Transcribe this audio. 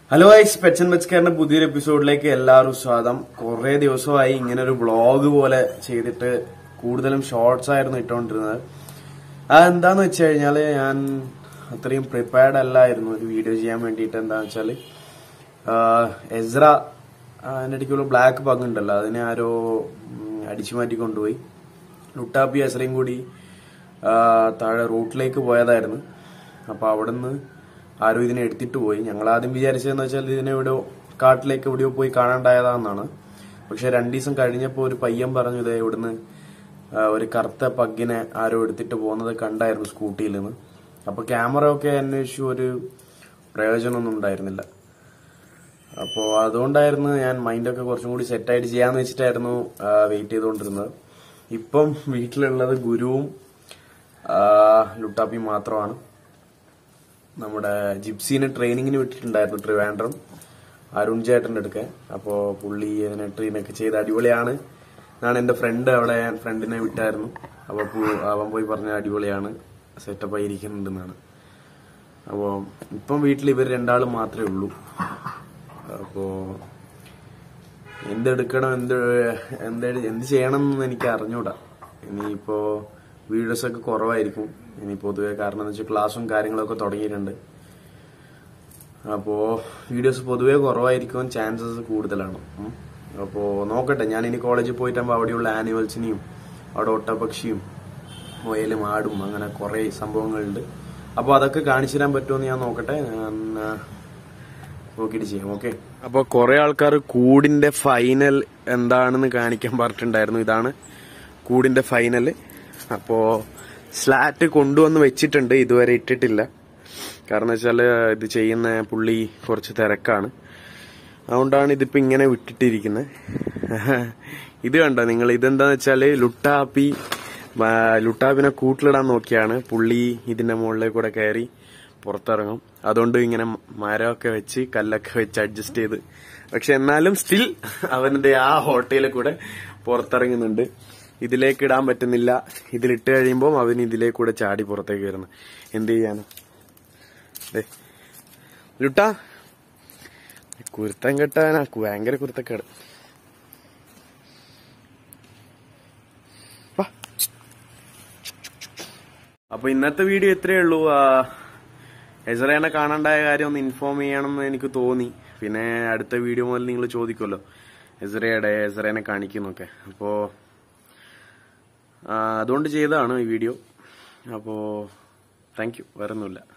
Hello ice പെച്ചൻ മെച്ചക്കാരന്റെ പുതിയൊരു എപ്പിസോഡിലേക്ക് എല്ലാവരും സ്വാഗതം കുറെ ദിവസമായി ഇങ്ങനെ ഒരു വ്ളോഗ് പോലെ ചെയ്തിട്ട് കൂടുതലും ഷോർട്സ് ആയിരുന്നു ഇട്ടുകൊണ്ടിരുന്നത് അതെന്താന്ന് വെച്ച് കഴിഞ്ഞാല് ഞാൻ അത്രയും പ്രിപ്പയർഡ് അല്ലായിരുന്നു ഒരു വീഡിയോ ചെയ്യാൻ വേണ്ടിയിട്ട് എന്താന്ന് വെച്ചാല് ആഹ് എസ്ര അതിന്റെ ഇടയ്ക്കുള്ള ബ്ലാക്ക് പഗ് ഉണ്ടല്ലോ അതിനെ ആരോ ഉം, അടിച്ചു മാറ്റി കൊണ്ടുപോയി ലുട്ടാപ്പി എസ്രയും കൂടി ആഹ് താഴെ റൂട്ടിലേക്ക് പോയതായിരുന്നു അപ്പൊ അവിടുന്ന് ആരോ ഇതിനെ എടുത്തിട്ട് പോയി ഞങ്ങൾ ആദ്യം വിചാരിച്ചതെന്ന് വെച്ചാൽ ഇതിനെ എവിടെയോ കാട്ടിലേക്ക് എവിടെയോ പോയി കാണാണ്ടായതാണെന്നാണ് പക്ഷെ രണ്ടു ദിവസം കഴിഞ്ഞപ്പോൾ ഒരു പയ്യൻ പറഞ്ഞു ഇതേ ഇവിടുന്ന് ആ, ഒരു കറുത്ത പഗ്ഗിനെ ആരോ എടുത്തിട്ട് പോകുന്നത് കണ്ടായിരുന്നു സ്കൂട്ടിയിൽ നിന്ന് അപ്പൊ ക്യാമറ ഒക്കെ അന്വേഷിച്ചു ഒരു പ്രയോജനമൊന്നും ഉണ്ടായിരുന്നില്ല അപ്പോ അതുകൊണ്ടായിരുന്നു ഞാൻ മൈൻഡൊക്കെ കുറച്ചും കൂടി സെറ്റായിട്ട് ചെയ്യാന്ന് വെച്ചിട്ടായിരുന്നു വെയിറ്റ് ചെയ്തുകൊണ്ടിരുന്നത് ഇപ്പം വീട്ടിലുള്ളത് ഗുരുവും ആ, ലുട്ടാപ്പിയും മാത്രമാണ് നമ്മുടെ ജിപ്സിനെ ട്രെയിനിങ്ങിന് വിട്ടിട്ടുണ്ടായിരുന്നു ട്രിവാൻഡ്രം അരുൺ ചേട്ടന്റെ അടുക്കെ അപ്പോ പുള്ളി അതിനെ ട്രെയിനൊക്കെ ചെയ്ത് അടിപൊളിയാണ് എന്നാണ് എന്റെ ഫ്രണ്ട് അവിടെ ഞാൻ ഫ്രണ്ടിനെ വിട്ടായിരുന്നു അപ്പൊ പു- അവൻ പോയി പറഞ്ഞ അടിപൊളിയാണ് സെറ്റപ്പ് ആയിരിക്കുന്നുണ്ടെന്നാണ് അപ്പോ ഇപ്പം വീട്ടിൽ ഇവർ രണ്ടാളും മാത്രമേ ഉള്ളൂ അപ്പോ എന്തെടുക്കണം എന്ത് എന്ത് എന്ത് ചെയ്യണം എന്ന് എനിക്ക് അറിഞ്ഞൂടാ ഇനിയിപ്പോ വീഡിയോസ് ഒക്കെ കുറവായിരിക്കും ഇനി പൊതുവെ കാരണം എന്ന് വെച്ചാൽ ക്ലാസ്സും കാര്യങ്ങളൊക്കെ തുടങ്ങിയിട്ടുണ്ട് അപ്പോ വീഡിയോസ് പൊതുവെ കുറവായിരിക്കും ചാൻസസ് കൂടുതലാണ് ഉം. അപ്പോ നോക്കട്ടെ ഞാൻ ഇനി കോളേജിൽ പോയിട്ടാകുമ്പോൾ അവിടെയുള്ള ആനിമൽസിനെയും അവിടെ ഒട്ടപക്ഷിയും മുയലും ആടും അങ്ങനെ കുറെ സംഭവങ്ങളുണ്ട് അപ്പൊ അതൊക്കെ കാണിച്ചു തരാൻ പറ്റുമെന്ന് ഞാൻ നോക്കട്ടെ ഞാൻ, ആ, നോക്കിയിട്ട് ചെയ്യാം ഓക്കെ അപ്പൊ കുറെ ആൾക്കാർ കൂടിന്റെ ഫൈനൽ എന്താണെന്ന് കാണിക്കാൻ പറഞ്ഞിട്ടുണ്ടായിരുന്നു ഇതാണ് കൂടിന്റെ ഫൈനൽ അപ്പോ സ്ലാറ്റ് കൊണ്ടുവന്ന് വെച്ചിട്ടുണ്ട് ഇതുവരെ ഇട്ടിട്ടില്ല കാരണം വെച്ചാല് ഇത് ചെയ്യുന്ന പുള്ളി കുറച്ച് തിരക്കാണ് അതുകൊണ്ടാണ് ഇതിപ്പോ ഇങ്ങനെ വിട്ടിട്ടിരിക്കുന്നത് ഇത് കണ്ടോ നിങ്ങൾ ഇതെന്താന്ന് വെച്ചാല് ലുട്ടാപ്പി ആ, ലുട്ടാപ്പിനെ കൂട്ടിലിടാൻ നോക്കിയാണ് പുള്ളി ഇതിന്റെ മുകളിലേക്ക് കൂടെ കയറി പുറത്തിറങ്ങും അതുകൊണ്ട് ഇങ്ങനെ മരമൊക്കെ വെച്ച് കല്ലൊക്കെ വെച്ച് അഡ്ജസ്റ്റ് ചെയ്ത് പക്ഷെ എന്നാലും സ്റ്റിൽ അവന്റെ ആ ഹോട്ടലിൽ കൂടെ പുറത്തിറങ്ങുന്നുണ്ട് ഇതിലേക്ക് ഇടാൻ പറ്റുന്നില്ല ഇതിലിട്ട് കഴിയുമ്പോൾ അവൻ ഇതിലേക്ക് കൂടെ ചാടി പുറത്തേക്ക് വരുന്നു എന്ത് ചെയ്യാനാ ദേ. ലുട്ടാ കുരുത്തം കെട്ടാനാ ഭയങ്കര കുരുത്തക്കേട് വാ. അപ്പൊ ഇന്നത്തെ വീഡിയോ ഇത്രയേ ഉള്ളൂ ആ, എസറേനെ കാണാണ്ടായ കാര്യം ഒന്ന് ഇൻഫോം ചെയ്യണമെന്ന് എനിക്ക് തോന്നി പിന്നെ അടുത്ത വീഡിയോ മുതൽ നിങ്ങൾ ചോദിക്കുമല്ലോ എസറയുടെ എസറേനെ കാണിക്കുന്നൊക്കെ അപ്പോ ആ, അതുകൊണ്ട് ചെയ്തതാണ് ഈ വീഡിയോ അപ്പോ താങ്ക് യു വേറെ ഒന്നുമില്ല